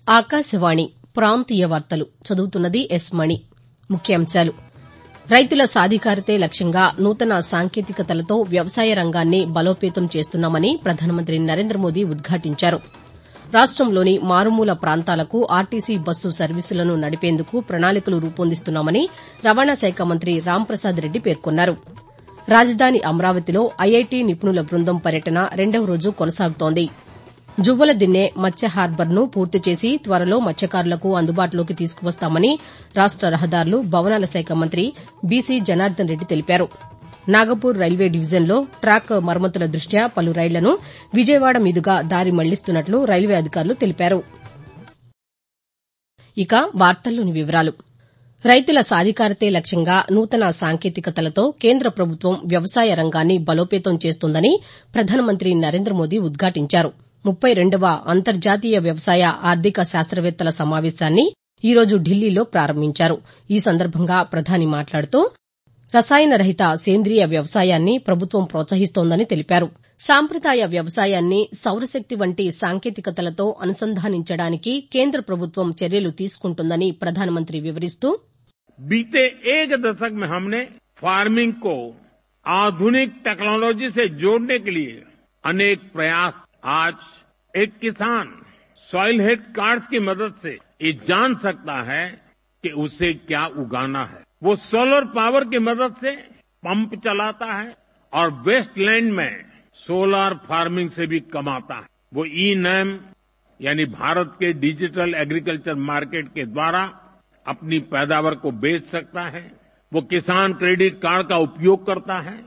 ఆకాశవాణి ప్రాంతీయ వార్తలు చదువుతున్నది ఎస్ మణి ముఖ్యాంశాలు రైతుల సాధికారతే లక్ష్యంగా నూతన సాంకేతికతలతో వ్యవసాయ రంగాన్ని బలోపేతం చేస్తున్నామని ప్రధానమంత్రి నరేంద్ర మోదీ ఉద్ఘాటించారు రాష్టంలోని మారుమూల ప్రాంతాలకు ఆర్టీసీ బస్సు సర్వీసులను నడిపేందుకు ప్రణాళికలు రూపొందిస్తున్నామని రవాణా శాఖ మంత్రి రాంప్రసాద్ రెడ్డి పేర్కొన్నారు రాజధాని అమరావతిలో ఐఐటీ నిపుణుల బృందం పర్యటన రెండవ రోజు కొనసాగుతోంది జువ్వలదిన్నె మత్స్య హార్బర్ను పూర్తి చేసి త్వరలో మత్స్యకారులకు అందుబాటులోకి తీసుకువస్తామని రాష్ట రహదారులు భవనాల శాఖ మంత్రి బీసీ జనార్దన్ రెడ్డి తెలిపారు నాగపూర్ రైల్వే డివిజన్లో ట్రాక్ మరమ్మతుల దృష్ట్యా పలు రైళ్లను విజయవాడ మీదుగా దారి మళ్లిస్తున్నట్లు రైల్వే అధికారులు తెలిపారు ఇక వార్తల్లోని వివరాలు రైతుల సాధికారతే లక్ష్యంగా నూతన సాంకేతికతలతో కేంద్ర ప్రభుత్వం వ్యవసాయ రంగాన్ని బలోపేతం చేస్తోందని ప్రధానమంత్రి నరేంద్ర మోదీ ఉద్ఘాటించారు ముప్పై రెండవ అంతర్జాతీయ వ్యవసాయ ఆర్థిక శాస్త్రవేత్తల సమావేశాన్ని ఈ రోజు ఢిల్లీలో ప్రారంభించారు ఈ సందర్భంగా ప్రధాని మాట్లాడుతూ రసాయన రహిత సేంద్రియ వ్యవసాయాన్ని ప్రభుత్వం ప్రోత్సహిస్తోందని తెలిపారు సాంప్రదాయ వ్యవసాయాన్ని సౌరశక్తి వంటి సాంకేతికతలతో అనుసంధానించడానికి కేంద్ర ప్రభుత్వం చర్యలు తీసుకుంటోందని ప్రధానమంత్రి వివరిస్తూ बीते एक दशक में हमने फार्मिंग को आधुनिक टेक्नोलॉजी से जोड़ने के लिए अनेक प्रयास आज एक किसान सॉइल हेल्थ कार्ड्स की मदद से ये जान सकता है कि उसे क्या उगाना है वो सोलर पावर की मदद से पंप चलाता है और वेस्टलैंड में सोलर फार्मिंग से भी कमाता है वो ई नैम यानी भारत के डिजिटल एग्रीकल्चर मार्केट के द्वारा अपनी पैदावार को बेच सकता है वो किसान क्रेडिट कार्ड का उपयोग करता है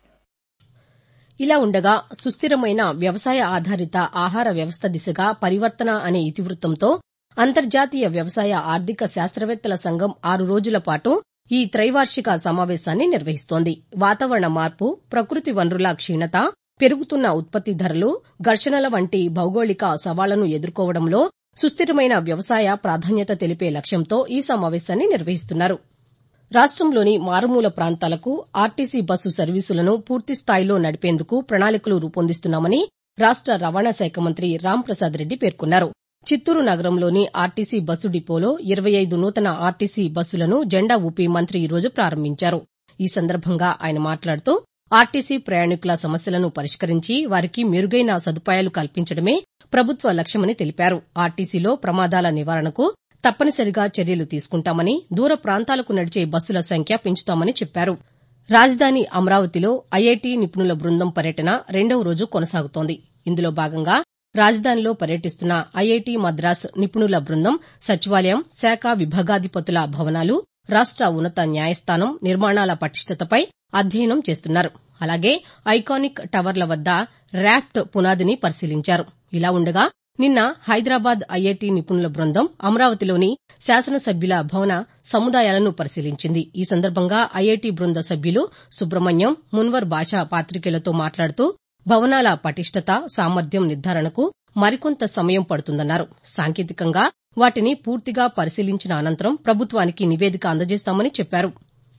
ఇలా ఉండగా సుస్దిరమైన వ్యవసాయ ఆధారిత ఆహార వ్యవస్థ దిశగా పరివర్తన అనే ఇతివృత్తంతో అంతర్జాతీయ వ్యవసాయ ఆర్థిక శాస్త్రవేత్తల సంఘం ఆరు రోజుల పాటు ఈ త్రైవార్షిక సమావేశాన్ని నిర్వహిస్తోంది వాతావరణ మార్పు ప్రకృతి వనరుల క్షీణత పెరుగుతున్న ఉత్పత్తి ధరలు ఘర్షణల వంటి భౌగోళిక సవాళ్లను ఎదుర్కోవడంలో సుస్దిరమైన వ్యవసాయ ప్రాధాన్యత తెలిపే లక్ష్యంతో ఈ సమావేశాన్ని నిర్వహిస్తున్నారు రాష్టంలోని మారుమూల ప్రాంతాలకు ఆర్టీసీ బస్సు సర్వీసులను పూర్తిస్థాయిలో నడిపేందుకు ప్రణాళికలు రూపొందిస్తున్నామని రాష్ట రవాణా శాఖ మంత్రి రాంప్రసాద్ రెడ్డి పేర్కొన్నారు చిత్తూరు నగరంలోని ఆర్టీసీ బస్సు డిపోలో ఇరవై ఐదు నూతన ఆర్టీసీ బస్సులను జెండా ఊపి మంత్రి ఈ రోజు ప్రారంభించారు ఈ సందర్భంగా ఆయన మాట్లాడుతూ ఆర్టీసీ ప్రయాణికుల సమస్యలను పరిష్కరించి వారికి మెరుగైన సదుపాయాలు కల్పించడమే ప్రభుత్వ లక్ష్యమని తెలిపారు ఆర్టీసీలో ప్రమాదాల నివారణకు తప్పనిసరిగా చర్యలు తీసుకుంటామని దూర ప్రాంతాలకు నడిచే బస్సుల సంఖ్య పెంచుతామని చెప్పారు రాజధాని అమరావతిలో ఐఐటీ నిపుణుల బృందం పర్యటన రెండవ రోజు కొనసాగుతోంది ఇందులో భాగంగా రాజధానిలో పర్యటిస్తున్న ఐఐటీ మద్రాస్ నిపుణుల బృందం సచివాలయం శాఖ విభాగాధిపతుల భవనాలు రాష్ట ఉన్నత న్యాయస్థానం నిర్మాణాల పటిష్టతపై అధ్యయనం చేస్తున్నారు అలాగే ఐకానిక్ టవర్ల వద్ద ర్యాఫ్ట్ పునాదిని పరిశీలించారు ఇలా ఉండగా నిన్న హైదరాబాద్ ఐఐటీ నిపుణుల బృందం అమరావతిలోని శాసనసభ్యుల భవన సముదాయాలను పరిశీలించింది ఈ సందర్భంగా ఐఐటీ బృంద సభ్యులు సుబ్రహ్మణ్యం మున్వర్ బాషా పాతికేయులతో మాట్లాడుతూ భవనాల పటిష్టత సామర్థ్యం నిర్ధారణకు మరికొంత సమయం పడుతుందన్నారు సాంకేతికంగా వాటిని పూర్తిగా పరిశీలించిన అనంతరం ప్రభుత్వానికి నివేదిక అందజేస్తామని చెప్పారు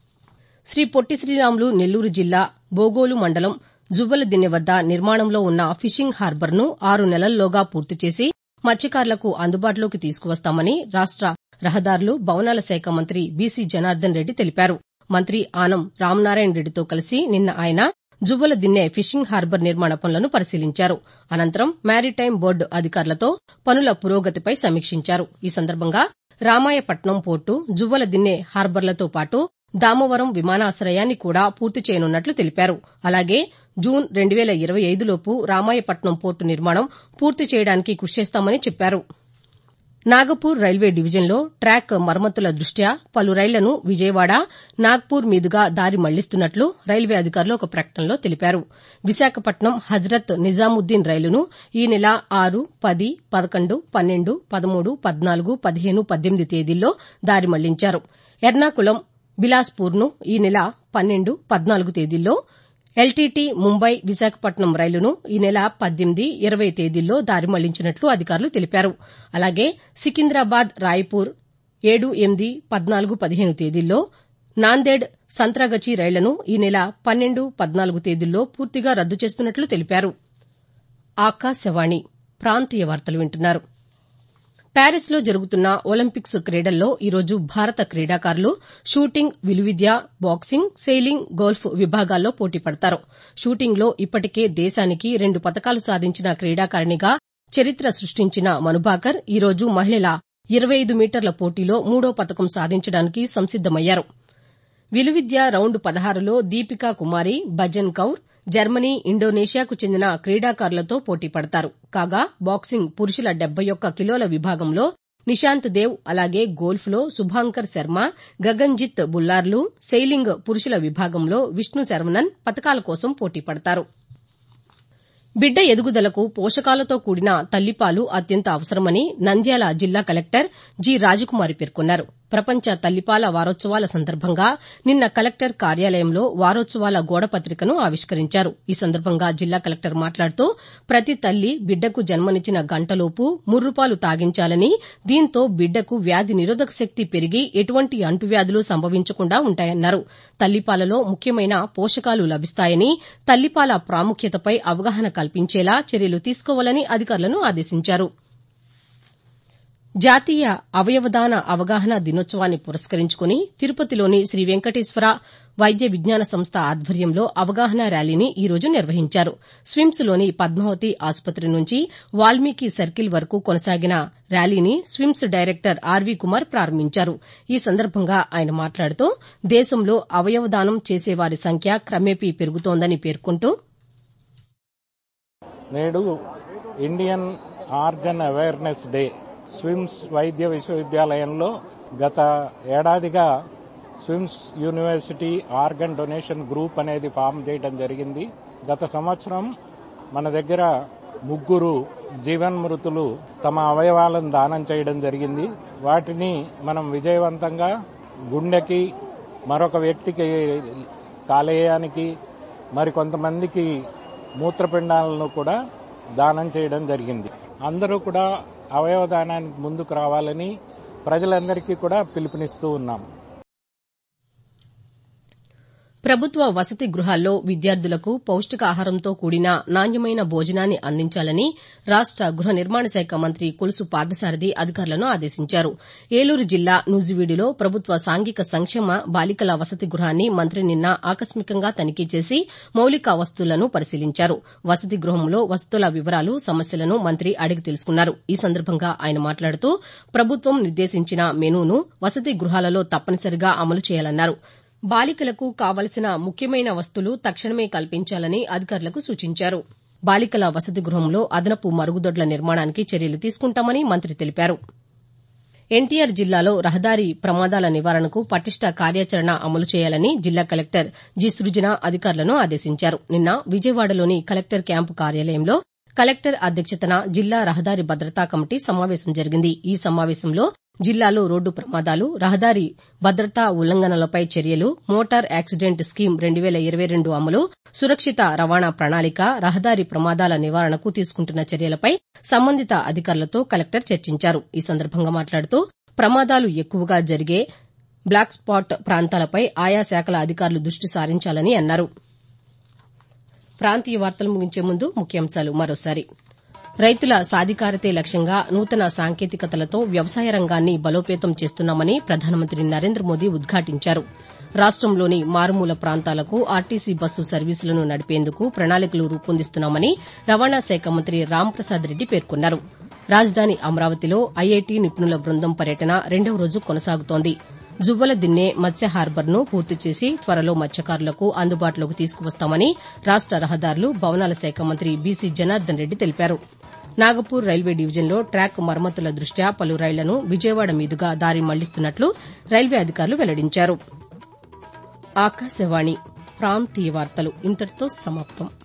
శ్రీ పొట్టి శ్రీరాములు నెల్లూరు జిల్లా బోగోలు మండలం జువ్వలదిన్నె వద్ద నిర్మాణంలో ఉన్న ఫిషింగ్ హార్బర్ను ఆరు నెలల్లోగా పూర్తి చేసి మత్స్యకారులకు అందుబాటులోకి తీసుకువస్తామని రాష్ట రహదారులు భవనాల శాఖ మంత్రి బీసీ జనార్దన్ రెడ్డి తెలిపారు మంత్రి ఆనం రామనారాయణ రెడ్డితో కలిసి నిన్న ఆయన జువ్వలదిన్నె ఫిషింగ్ హార్బర్ నిర్మాణ పనులను పరిశీలించారు అనంతరం మారిటైమ్ బోర్డు అధికారులతో పనుల పురోగతిపై సమీక్షించారు ఈ సందర్భంగా రామాయపట్నం పోర్టు జువ్వలదిన్నె హార్బర్లతో పాటు దామవరం విమానాశ్రయాన్ని కూడా పూర్తి చేయనున్నట్లు తెలిపారు అలాగే జూన్ రెండు వేల ఇరవై ఐదులోపు రామాయపట్నం పోర్టు నిర్మాణం పూర్తి చేయడానికి కృషి చేస్తామని చెప్పారు నాగపూర్ రైల్వే డివిజన్లో ట్రాక్ మరమ్మతుల దృష్ట్యా పలు రైళ్లను విజయవాడ నాగ్పూర్ మీదుగా దారి మళ్లిస్తున్నట్లు రైల్వే అధికారులు ఒక ప్రకటనలో తెలిపారు విశాఖపట్నం హజ్రత్ నిజాముద్దీన్ రైలును ఈ నెల ఆరు పది పదకొండు పన్నెండు పదమూడు పద్నాలుగు పదిహేను పద్దెనిమిది తేదీల్లో దారి మళ్లించారు ఎర్నాకుళం బిలాస్పూర్ను ఈ నెల పన్నెండు పద్నాలుగు తేదీల్లో ఎల్టీటీ ముంబై విశాఖపట్నం రైలును ఈ నెల పద్దెనిమిది ఇరవై తేదీల్లో దారి మళ్లించినట్లు అధికారులు తెలిపారు అలాగే సికింద్రాబాద్ రాయ్పూర్ ఏడు ఎనిమిది పద్నాలుగు పదిహేను తేదీల్లో నాందేడ్ సంత్రాగచి రైళ్లను ఈ నెల పన్నెండు పద్నాలుగు తేదీల్లో పూర్తిగా రద్దు చేస్తున్నట్లు తెలిపారు ఆకాశవాణి ప్రాంతీయ వార్తలు వింటున్నారు ప్యారిస్లో జరుగుతున్న ఒలింపిక్స్ క్రీడల్లో ఈరోజు భారత క్రీడాకారులు షూటింగ్ విలువిద్య బాక్సింగ్ సెయిలింగ్ గోల్ఫ్ విభాగాల్లో పోటీ పడతారు షూటింగ్లో ఇప్పటికే దేశానికి రెండు పతకాలు సాధించిన క్రీడాకారిణిగా చరిత్ర సృష్టించిన మనుబాకర్ ఈరోజు మహిళల ఇరవై ఐదు మీటర్ల పోటీలో మూడో పతకం సాధించడానికి సంసిద్దమయ్యారు విలువిద్య రౌండ్ పదహారులో దీపికా కుమారి భజన్ కౌర్ జర్మనీ ఇండోనేషియాకు చెందిన క్రీడాకారులతో పోటీ పడతారు కాగా బాక్సింగ్ పురుషుల డెబ్బై ఒక్క కిలోల విభాగంలో నిశాంత్ దేవ్ అలాగే గోల్ఫ్లో శుభాంకర్ శర్మ గగన్జిత్ బుల్లార్లు సెయిలింగ్ పురుషుల విభాగంలో విష్ణు శరవణన్ పతకాల కోసం పోటీ పడతారు బిడ్డ ఎదుగుదలకు పోషకాలతో కూడిన తల్లిపాలు అత్యంత అవసరమని నంద్యాల జిల్లా కలెక్టర్ జి రాజకుమారి పేర్కొన్నారు ప్రపంచ తల్లిపాల వారోత్సవాల సందర్భంగా నిన్న కలెక్టర్ కార్యాలయంలో వారోత్సవాల గోడపత్రికను ఆవిష్కరించారు ఈ సందర్భంగా జిల్లా కలెక్టర్ మాట్లాడుతూ ప్రతి తల్లి బిడ్డకు జన్మనిచ్చిన గంటలోపు ముర్రుపాలు తాగించాలని దీంతో బిడ్డకు వ్యాధి నిరోధక శక్తి పెరిగి ఎటువంటి అంటువ్యాధులు సంభవించకుండా ఉంటాయన్నారు తల్లిపాలలో ముఖ్యమైన పోషకాలు లభిస్తాయని తల్లిపాల ప్రాముఖ్యతపై అవగాహన కల్పించేలా చర్యలు తీసుకోవాలని అధికారులను ఆదేశించారు జాతీయ అవయవదాన అవగాహన దినోత్సవాన్ని పురస్కరించుకుని తిరుపతిలోని శ్రీ వెంకటేశ్వర వైద్య విజ్ఞాన సంస్థ ఆధ్వర్యంలో అవగాహన ర్యాలీని ఈ రోజు నిర్వహించారు స్విమ్స్లోని పద్మావతి ఆసుపత్రి నుంచి వాల్మీకి సర్కిల్ వరకు కొనసాగిన ర్యాలీని స్విమ్స్ డైరెక్టర్ ఆర్వీ కుమార్ ప్రారంభించారు ఈ సందర్భంగా ఆయన మాట్లాడుతూ దేశంలో అవయవదానం చేసేవారి సంఖ్య క్రమేపీ పెరుగుతోందని పేర్కొంటూ నేడు Indian organ awareness day SVIMS వైద్య విశ్వవిద్యాలయంలో గత ఏడాదిగా SVIMS university organ donation group అనేది ఫామ్ చేయడం జరిగింది గత సంవత్సరం మన దగ్గర ముగ్గురు జీవన్మృతులు తమ అవయవాలను దానం చేయడం జరిగింది వాటిని మనం విజయవంతంగా గుండెకి మరొక వ్యక్తికి కాలేయానికి మరికొంతమందికి మూత్రపిండాలను కూడా దానం చేయడం జరిగింది అందరూ కూడా అవయవ దానానికి ముందుకు రావాలని ప్రజలందరికీ కూడా పిలుపునిస్తూ ఉన్నాం ప్రభుత్వ వసతి గృహాల్లో విద్యార్థులకు పౌష్టికాహారంతో కూడిన నాణ్యమైన భోజనాన్ని అందించాలని రాష్ట గృహ నిర్మాణ శాఖ మంత్రి కొలుసు పార్థసారథి అధికారులను ఆదేశించారు ఏలూరు జిల్లా నూజివీడులో ప్రభుత్వ సాంఘిక సంక్షేమ బాలికల వసతి గృహాన్ని మంత్రి నిన్న ఆకస్మికంగా తనిఖీ చేసి మౌలిక వసతులను పరిశీలించారు వసతి గృహంలో వసతుల వివరాలు సమస్యలను మంత్రి అడిగి తెలుసుకున్నారు ఈ సందర్భంగా ఆయన మాట్లాడుతూ ప్రభుత్వం నిర్దేశించిన మెనూను వసతి గృహాలలో తప్పనిసరిగా అమలు చేయాలన్నారు బాలికలకు కావలసిన ముఖ్యమైన వస్తువులు తక్షణమే కల్పించాలని అధికారులకు సూచించారు బాలికల వసతి గృహంలో అదనపు మరుగుదొడ్ల నిర్మాణానికి చర్యలు తీసుకుంటామని మంత్రి తెలిపారు ఎన్టీఆర్ జిల్లాలో రహదారి ప్రమాదాల నివారణకు పటిష్ట కార్యాచరణ అమలు చేయాలని జిల్లా కలెక్టర్ జి సృజన అధికారులను ఆదేశించారు నిన్న విజయవాడలోని కలెక్టర్ క్యాంపు కార్యాలయంలో కలెక్టర్ అధ్యక్షతన జిల్లా రహదారి భద్రతా కమిటీ సమావేశం జరిగింది ఈ సమావేశంలో జిల్లాలో రోడ్డు ప్రమాదాలు రహదారి భద్రతా ఉల్లంఘనలపై చర్యలు మోటార్ యాక్సిడెంట్ స్కీమ్ రెండు వేల ఇరవై రెండు అమలు సురక్షిత రవాణా ప్రణాళిక రహదారి ప్రమాదాల నివారణకు తీసుకుంటున్న చర్యలపై సంబంధిత అధికారులతో కలెక్టర్ చర్చించారు ఈ సందర్భంగా మాట్లాడుతూ ప్రమాదాలు ఎక్కువగా జరిగే బ్లాక్ స్పాట్ ప్రాంతాలపై ఆయా శాఖల అధికారులు దృష్టి సారించాలని అన్నారు ప్రాంతీయ వార్తలు ముగించే ముందు ముఖ్యాంశాలు మరోసారి రైతుల సాధికారతే లక్ష్యంగా నూతన సాంకేతికతలతో వ్యవసాయ రంగాన్ని బలోపేతం చేస్తున్నామని ప్రధానమంత్రి నరేంద్ర మోదీ ఉద్ఘాటించారు రాష్టంలోని మారుమూల ప్రాంతాలకు ఆర్టీసీ బస్సు సర్వీసులను నడిపేందుకు ప్రణాళికలు రూపొందిస్తున్నామని రవాణా శాఖ మంత్రి రాంప్రసాద్ రెడ్డి పేర్కొన్నారు రాజధాని అమరావతిలో ఐఐటీ నిపుణుల బృందం పర్యటన రెండవ రోజు కొనసాగుతోంది జువ్వల దిన్నే మత్స్య హార్బర్ను పూర్తి చేసి త్వరలో మత్స్యకారులకు అందుబాటులోకి తీసుకువస్తామని రాష్ట రహదారులు భవనాల శాఖ మంత్రి బీసీ జనార్దన్ రెడ్డి తెలిపారు నాగపూర్ రైల్వే డివిజన్లో ట్రాక్ మరమ్మతుల దృష్ట్యా పలు రైళ్లను విజయవాడ మీదుగా దారి మళ్లిస్తున్నట్లు రైల్వే అధికారులు వెల్లడించారు ఆకాశవాణి ప్రాంతీయ వార్తలు ఇంతటితో సమాప్తం